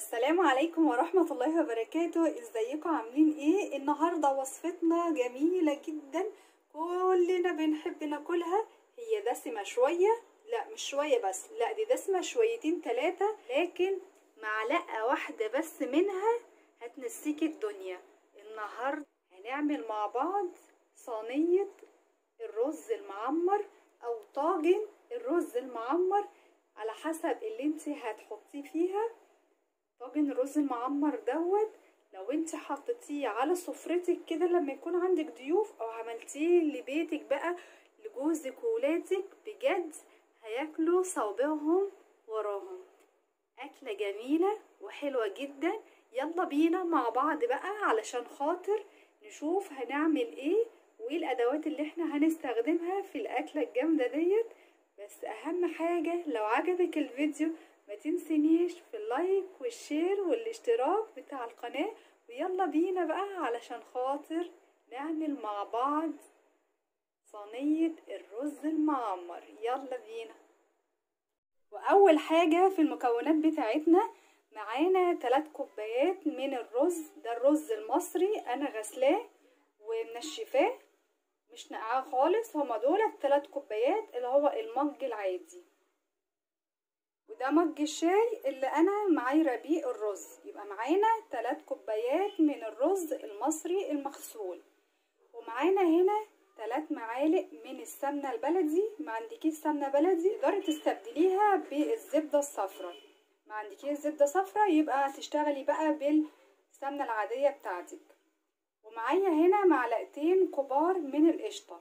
السلام عليكم ورحمة الله وبركاته ازيكم عاملين ايه النهاردة وصفتنا جميلة جدا كلنا بنحب ناكلها هي دسمة شوية لا مش شوية بس لا دي دسمة شويتين تلاتة لكن معلقة واحدة بس منها هتنسيك الدنيا النهاردة هنعمل مع بعض صينية الرز المعمر او طاجن الرز المعمر على حسب اللي انت هتحطيه فيها طاجن الرز المعمر دوت لو انت حطيتيه على سفرتك كده لما يكون عندك ضيوف او عملتيه لبيتك بقى لجوزك وولادك بجد هياكلوا صوابعهم وراهم اكله جميله وحلوه جدا يلا بينا مع بعض بقى علشان خاطر نشوف هنعمل ايه وايه الادوات اللي احنا هنستخدمها في الاكله الجامده ديت بس اهم حاجه لو عجبك الفيديو ما تنسينيش في اللايك والشير والاشتراك بتاع القناه ويلا بينا بقى علشان خاطر نعمل مع بعض صينيه الرز المعمر يلا بينا واول حاجه في المكونات بتاعتنا معانا 3 كوبايات من الرز ده الرز المصري انا غسلاه ومنشفاه مش نقعاه خالص هما دول الثلاث كوبايات اللي هو المج العادي وده مج الشاي اللي انا معايره بيه الرز يبقى معانا ثلاث كوبايات من الرز المصري المغسول ومعانا هنا ثلاث معالق من السمنه البلدي ما عندكيش سمنه بلدي تقدري تستبدليها بالزبده الصفراء ما عندكيش زبده صفراء يبقى هتشتغلي بقى بالسمنه العاديه بتاعتك ومعايا هنا معلقتين كبار من القشطة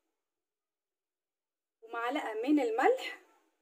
ومعلقة من الملح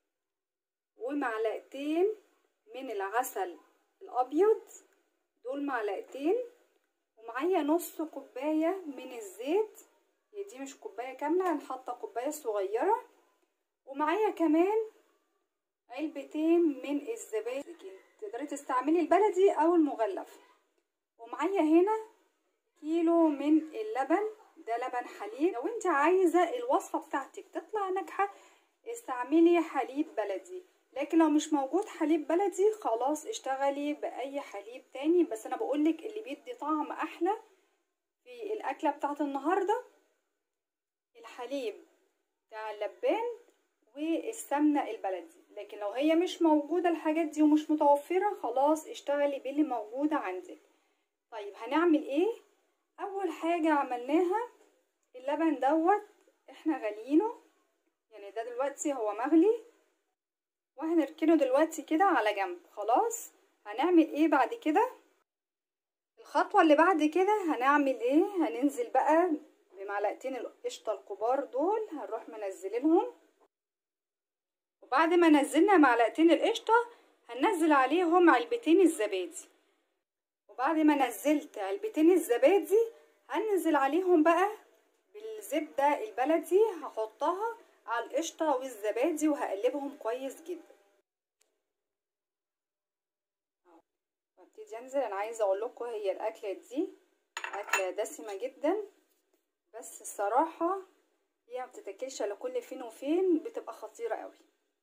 ومعلقتين من العسل الأبيض دول معلقتين ومعايا نص كوباية من الزيت هي دي مش كوباية كاملة هنحط كوباية صغيرة ومعايا كمان علبتين من الزبادي تقدري تستعملي البلدي أو المغلف ومعايا هنا كيلو من اللبن ده لبن حليب لو انت عايزة الوصفة بتاعتك تطلع ناجحة استعملي حليب بلدي لكن لو مش موجود حليب بلدي خلاص اشتغلي بأي حليب تاني بس انا بقولك اللي بيدي طعم احلى في الاكلة بتاعت النهاردة الحليب بتاع اللبان والسمنة البلدي لكن لو هي مش موجودة الحاجات دي ومش متوفرة خلاص اشتغلي باللي موجودة عندك طيب هنعمل ايه اول حاجة عملناها اللبن دوت احنا غاليينه يعني ده دلوقتي هو مغلي وهنركنه دلوقتي كده على جنب خلاص هنعمل ايه بعد كده الخطوة اللي بعد كده هنعمل ايه هننزل بقى بمعلقتين القشطة الكبار دول هنروح منزلينهم وبعد ما نزلنا معلقتين القشطة هننزل عليهم علبتين الزبادي وبعد ما نزلت علبتين الزبادي هنزل عليهم بقى بالزبدة البلدي هحطها على القشطة والزبادي وهقلبهم كويس جدا وابتدي انزل انا عايزة اقول لكم هي الاكلة دي اكلة دسمة جدا بس الصراحة هي ما بتتاكلش الا كل فين وفين بتبقى خطيرة قوي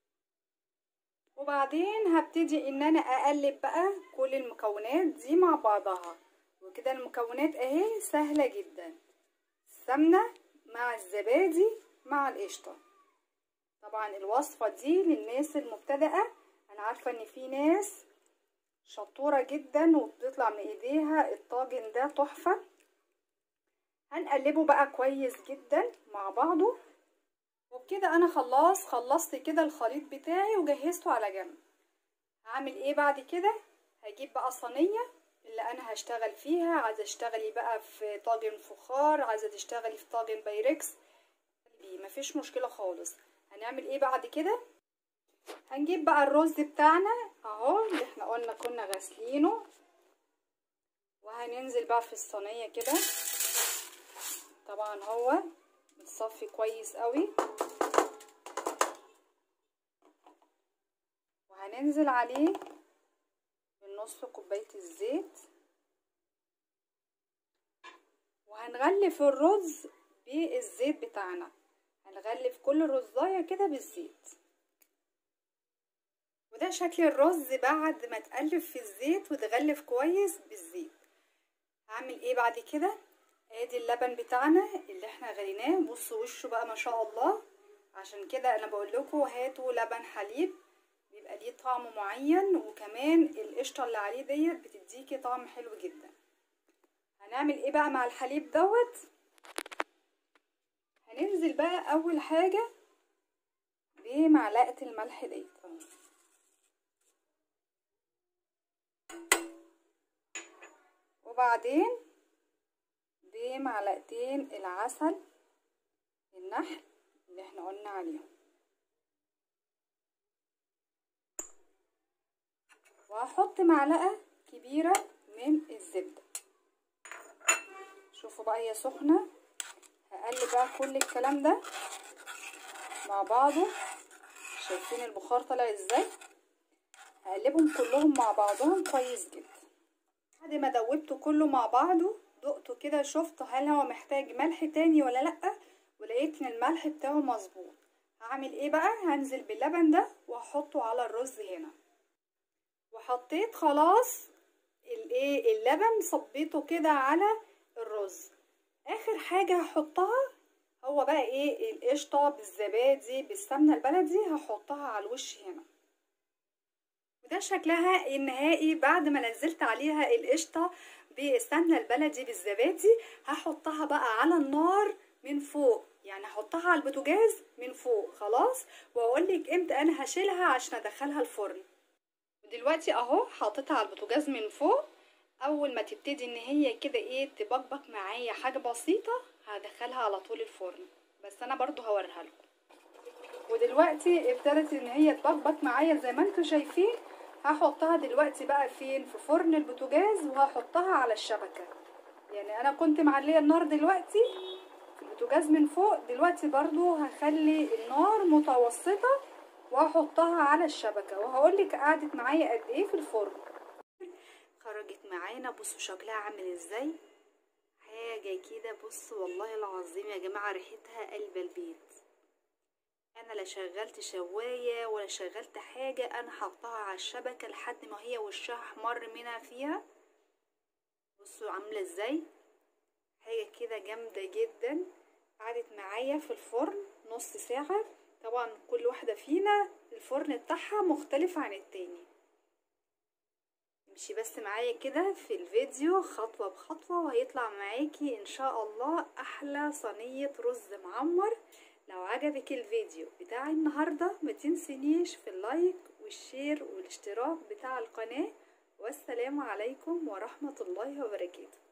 وبعدين هبتدي ان انا اقلب بقى كل المكونات دي مع بعضها وكده المكونات اهي سهلة جدا السمنة مع الزبادي مع القشطة طبعا الوصفة دي للناس المبتدئة انا عارفة ان في ناس شطورة جدا وبتطلع من ايديها الطاجن ده تحفة هنقلبه بقى كويس جدا مع بعضه وبكده انا خلاص خلصت كده الخليط بتاعي وجهزته على جنب هعمل ايه بعد كده هجيب بقى صينيه اللي انا هشتغل فيها عايزه اشتغلي بقى في طاجن فخار عايزه تشتغلي في طاجن بايركس مفيش مشكله خالص هنعمل ايه بعد كده هنجيب بقى الرز بتاعنا اهو اللي احنا قلنا كنا غاسلينه وهننزل بقى في الصينيه كده طبعا هو متصفي كويس قوي وهننزل عليه بنص كوباية الزيت وهنغلف الرز بالزيت بتاعنا هنغلف كل رزاية كده بالزيت وده شكل الرز بعد ما تقلب في الزيت وتغلف كويس بالزيت هعمل ايه بعد كده ادي اللبن بتاعنا اللي احنا غليناه بصوا وشه بقى ما شاء الله عشان كده انا بقول لكم هاتوا لبن حليب بيبقى ليه طعم معين وكمان القشطه اللي عليه ديت بتديكي طعم حلو جدا هنعمل ايه بقى مع الحليب دوت هننزل بقى اول حاجه بمعلقه الملح ديت وبعدين بمعلقتين العسل النحل اللي احنا قلنا عليهم وهحط معلقة كبيرة من الزبدة شوفوا بقى هي سخنة هقلب بقى كل الكلام ده مع بعضه شايفين البخار طالع ازاي هقلبهم كلهم مع بعضهم كويس جدا بعد ما دوبته كله مع بعضه دقته كده شفت هل هو محتاج ملح تاني ولا لأ ولقيت ان الملح بتاعه مظبوط هعمل ايه بقى هنزل باللبن ده وهحطه على الرز هنا وحطيت خلاص الايه اللبن صبيته كده على الرز اخر حاجه هحطها هو بقى ايه القشطه بالزبادي بالسمنه البلدي هحطها على الوش هنا وده شكلها النهائي بعد ما نزلت عليها القشطه بالسمنه البلدي بالزبادي هحطها بقى على النار من فوق يعني هحطها على البوتاجاز من فوق خلاص واقول لك امتى انا هشيلها عشان ادخلها الفرن ودلوقتي اهو حاططها على البوتاجاز من فوق اول ما تبتدي ان هي كده ايه تبقبق معايا حاجه بسيطه هدخلها على طول الفرن بس انا برضو هوريها لكم ودلوقتي ابتدت ان هي تبقبق معايا زي ما انتم شايفين هحطها دلوقتي بقى فين في فرن البوتاجاز وهحطها على الشبكه يعني انا كنت معليه النار دلوقتي في البوتاجاز من فوق دلوقتي برضو هخلي النار متوسطه وهحطها على الشبكه وهقولك قعدت معايا قد ايه في الفرن خرجت معانا بصوا شكلها عامل ازاي حاجه كده بصوا والله العظيم يا جماعه ريحتها قلب البيت انا لا شغلت شوايه ولا شغلت حاجه انا حطها على الشبكه لحد ما هي وشها احمر منها فيها بصوا عامله ازاي حاجه كده جامده جدا قعدت معايا في الفرن نص ساعه طبعا كل واحده فينا الفرن بتاعها مختلف عن التاني امشي بس معايا كده في الفيديو خطوه بخطوه وهيطلع معاكي ان شاء الله احلى صينيه رز معمر لو عجبك الفيديو بتاع النهارده ما تنسينيش في اللايك والشير والاشتراك بتاع القناه والسلام عليكم ورحمه الله وبركاته